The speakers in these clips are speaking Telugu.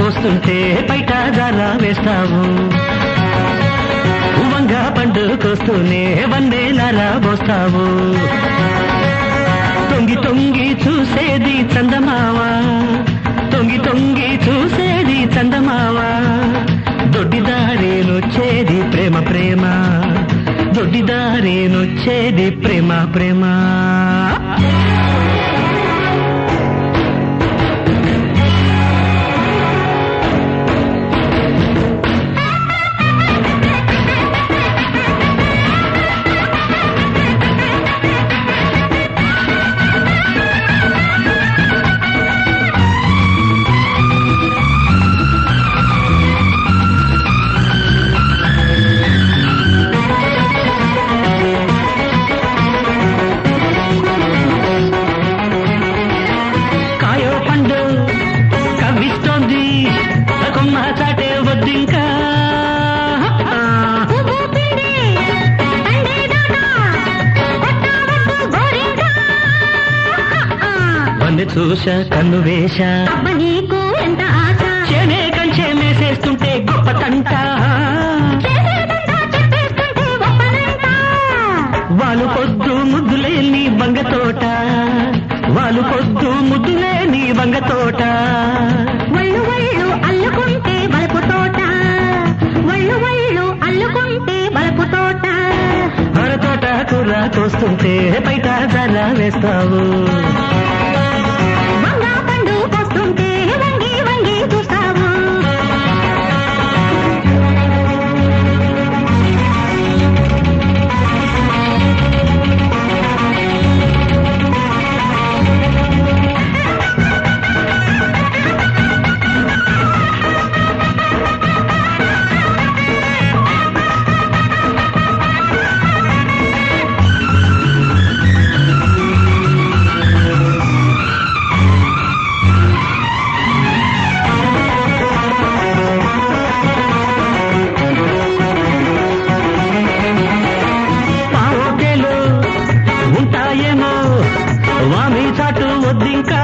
తోస్తుంటే బయట జారా వేస్తావు వంగ పండు కోస్తూనే వన్నేలారా పోస్తావు తొంగి తొంగి చూసేది చందమావా తొంగి తొంగి చూసేది చందమావా దొడ్డిదారేనొచ్చేది ప్రేమ ప్రేమ దొడ్డిదారేనొచ్చేది ప్రేమ ప్రేమ కాయో పండు కవ్విస్తోంది కొమ్మ చాటే వద్దింకా పువ్వు పిండి పండేదాకా కొట్టవద్దు గోరింకా వందె చూస కన్ను వేష అబ్బ నీకు ఎంత ఆశ చేనే కంచె మేసేస్తుంటే గొప్ప తంట చేసేదంతా చెప్పేస్తుంటే ఒప్పనంట వాళ్ళు పొద్దు ముద్దులేని వంగ తోట వాళ్ళు పొద్దు ముద్దులేని వంగ తోట వళ్ళు వళ్ళు అల్లుకుంటే బలపు తోట వళ్ళు వళ్ళు అల్లుకుంటే బలపు తోట మన తోట కూర కోస్తుంటే బయట జర వేస్తావు వంగ పండు పోస్తుంటే వంగి వంగి చూస్తావు పావుకేలు ఉంటాయేమో వామి చాటు వద్దింకా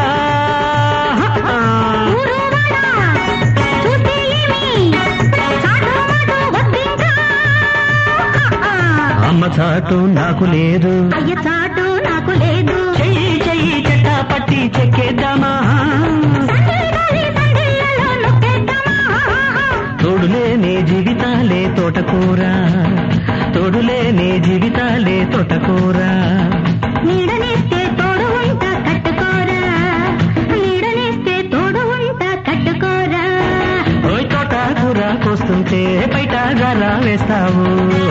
ఊరు వాడ చూస్తే ఏమి చాటు మాటు వద్దింకా అమ్మ చాటు నాకు లేదు అయ్య చాటు నాకు లేదు చెయ్యి చెయ్యి చెట్ట పట్టి చెక్కేద్దామా సందిల్లాలి సందిల్లలో నొక్కేద్దామా తోడులేని జీవితాలే తోటకూర తోడులేని జీవితాలే తోటకూర నీడనేస్తే తోడు ఉంట కట్టుకోరా నీడనేస్తే తోడు ఉంట కట్టుకోరా ఓయ్ తోటకూర కోస్తుంటే బయట గల వేస్తావు